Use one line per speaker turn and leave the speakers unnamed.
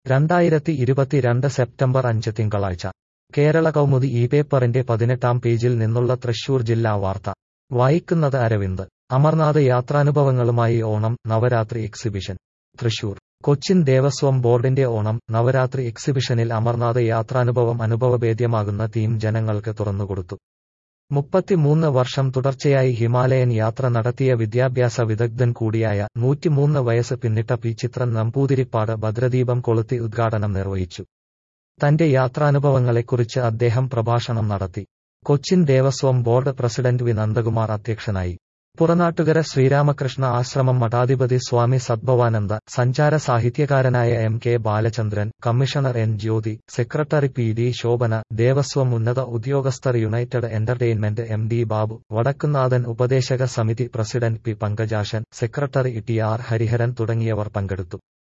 രണ്ടായിരത്തി ഇരുപത്തിരണ്ട് സെപ്റ്റംബർ അഞ്ച് തിങ്കളാഴ്ച കേരള കൗമുദി ഈ പേപ്പറിന്റെ പതിനെട്ടാം പേജിൽ നിന്നുള്ള തൃശൂർ ജില്ലാ വാർത്ത വായിക്കുന്നത് അരവിന്ദ് അമർനാഥ് യാത്രാനുഭവങ്ങളുമായി ഓണം നവരാത്രി എക്സിബിഷൻ തൃശൂർ കൊച്ചിൻ ദേവസ്വം ബോർഡിന്റെ ഓണം നവരാത്രി എക്സിബിഷനിൽ അമർനാഥ് യാത്രാനുഭവം അനുഭവഭേദ്യമാകുന്ന തീം ജനങ്ങൾക്ക് തുറന്നുകൊടുത്തു മുപ്പത്തിമൂന്ന് വർഷം തുടർച്ചയായി ഹിമാലയൻ യാത്ര നടത്തിയ വിദ്യാഭ്യാസ വിദഗ്ധൻ കൂടിയായ നൂറ്റിമൂന്ന് വയസ്സ് പിന്നിട്ട പി ചിത്രൻ നമ്പൂതിരിപ്പാട് ഭദ്രദീപം കൊളുത്തി ഉദ്ഘാടനം നിർവഹിച്ചു തന്റെ യാത്രാനുഭവങ്ങളെക്കുറിച്ച് അദ്ദേഹം പ്രഭാഷണം നടത്തി Cochin Devaswom board president V Nandakumar അധ്യക്ഷനായി പുറനാട്ടുകര ശ്രീരാമകൃഷ്ണ ആശ്രമം മഠാധിപതി സ്വാമി സദ്ഭവാനന്ദ സഞ്ചാര സാഹിത്യകാരനായ M K Balachandran commissioner N Jyothi secretary P D Shobhana Devaswom ഉന്നത ഉദ്യോഗസ്ഥർ united entertainment M D Babu Vadakkunnathan ഉപദേശക സമിതി president P Pankajashan secretary T R Hariharan തുടങ്ങിയവർ പങ്കെടുത്തു